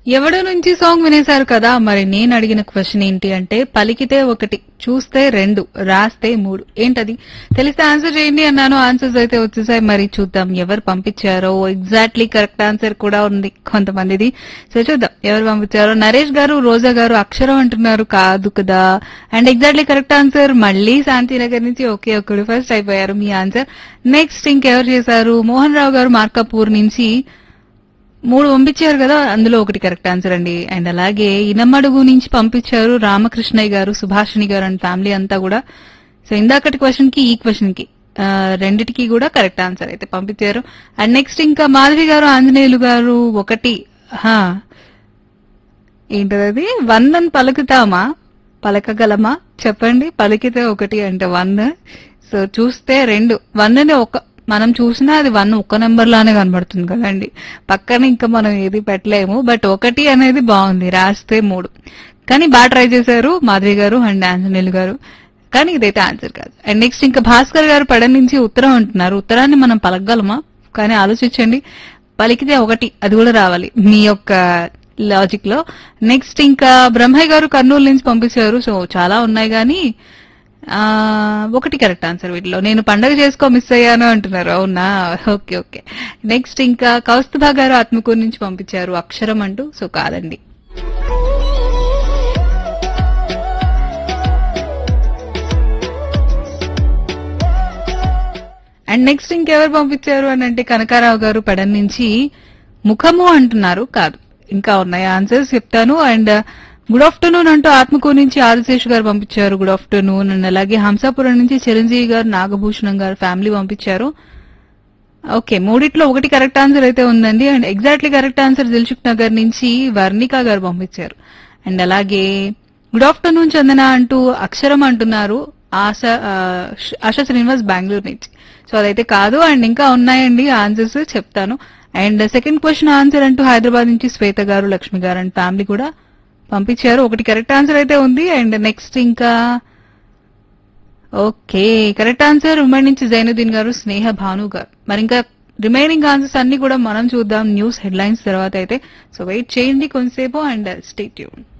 ఎవడో నుంచి సాంగ్ వినేశారు కదా మరి నేను అడిగిన క్వశ్చన్ ఏంటి అంటే పలికితే ఒకటి చూస్తే రెండు రాస్తే మూడు ఏంటది తెలిస్తే ఆన్సర్ చేయండి అన్నాను ఆన్సర్స్ అయితే వచ్చేసాయి మరి చూద్దాం ఎవరు పంపించారో ఎగ్జాక్ట్లీ కరెక్ట్ ఆన్సర్ కూడా ఉంది కొంతమందిది సో చూద్దాం ఎవరు పంపించారో నరేష్ గారు రోజా గారు అక్షరం అంటున్నారు కాదు కదా అండ్ ఎగ్జాక్ట్లీ కరెక్ట్ ఆన్సర్ మళ్ళీ శాంతినగర్ నుంచి ఓకే ఒకడు ఫస్ట్ అయిపోయారు మీ ఆన్సర్ నెక్స్ట్ ఇంకెవరు చేశారు మోహన్ రావు గారు మార్కాపూర్ నుంచి మూడు పంపించారు కదా అందులో ఒకటి కరెక్ట్ ఆన్సర్ అండి అండ్ అలాగే ఇనమడుగు నుంచి పంపించారు రామకృష్ణయ్య గారు సుభాషిణి గారు అండ్ ఫ్యామిలీ అంతా కూడా సో ఇందాకటి క్వశ్చన్ కి ఈ క్వశ్చన్ కి ఆ, రెండిటికి కూడా కరెక్ట్ ఆన్సర్ అయితే పంపించారు అండ్ నెక్స్ట్ ఇంకా మాధవి గారు ఆంజనేయులు గారు ఒకటి హా ఏంటది వన్ అని పలుకుతామా పలకగలమా చెప్పండి పలికితే ఒకటి అంటే వన్ సో చూస్తే రెండు వన్ అని ఒక మనం చూసినా అది వన్ ఒక్క నెంబర్ లానే కనబడుతుంది కదండి పక్కన ఇంకా మనం ఏది పెట్టలేము బట్ ఒకటి అనేది బాగుంది రాస్తే మూడు కానీ బాగా ట్రై చేశారు మాధవి గారు అండ్ ఆంజనేయులు గారు కానీ ఇదైతే ఆన్సర్ కాదు అండ్ నెక్స్ట్ ఇంకా భాస్కర్ గారు పడ నుంచి ఉత్తరం అంటున్నారు ఉత్తరాన్ని మనం పలకగలమా కానీ ఆలోచించండి పలికితే ఒకటి అది కూడా రావాలి మీ యొక్క లాజిక్ లో నెక్స్ట్ ఇంకా బ్రహ్మయ్య గారు కర్నూలు నుంచి పంపించారు సో చాలా ఉన్నాయి కానీ ఆ ఒకటి కరెక్ట్ ఆన్సర్ వీటిలో నేను పండగ చేసుకో మిస్ అయ్యాను అంటున్నారు అవునా ఓకే ఓకే నెక్స్ట్ ఇంకా కౌస్తుభా గారు ఆత్మకూరు నుంచి పంపించారు అక్షరం అంటూ సో కాదండి అండ్ నెక్స్ట్ ఇంకెవరు పంపించారు అని అంటే కనకారావు గారు పెడన్ నుంచి ముఖము అంటున్నారు కాదు ఇంకా ఉన్నాయి ఆన్సర్స్ చెప్తాను అండ్ గుడ్ ఆఫ్టర్నూన్ అంటూ ఆత్మకూరు నుంచి ఆదిశేష్ గారు పంపించారు గుడ్ ఆఫ్టర్నూన్ అండ్ అలాగే హంసాపురం నుంచి చిరంజీవి గారు నాగభూషణం గారు ఫ్యామిలీ పంపించారు ఓకే మూడిట్లో ఒకటి కరెక్ట్ ఆన్సర్ అయితే ఉందండి and exactly correct answer Dilsukhnagar నుంచి వర్ణిక గారు పంపించారు అండ్ అలాగే గుడ్ ఆఫ్టర్నూన్ చందన అంటూ అక్షరం అంటున్నారు ఆశ ఆ, ఆశ శ్రీనివాస్ బెంగళూరు నుంచి సో అదైతే కాదు అండ్ ఇంకా ఉన్నాయండి ఆన్సర్స్ చెప్తాను అండ్ సెకండ్ క్వశ్చన్ ఆన్సర్ అంటూ హైదరాబాద్ నుంచి శ్వేత గారు లక్ష్మి గారు అండ్ ఫ్యామిలీ కూడా పంపించారు ఒకటి కరెక్ట్ ఆన్సర్ అయితే ఉంది అండ్ నెక్స్ట్ ఇంకా ఓకే కరెక్ట్ ఆన్సర్ ఉమ్మడి నుంచి జైనుద్దీన్ గారు స్నేహ భాను గారు మరి ఇంకా రిమైనింగ్ ఆన్సర్స్ అన్ని కూడా మనం చూద్దాం న్యూస్ హెడ్లైన్స్ తర్వాత అయితే సో వెయిట్ చేయండి కొంతసేపు అండ్ స్టే ట్యూన్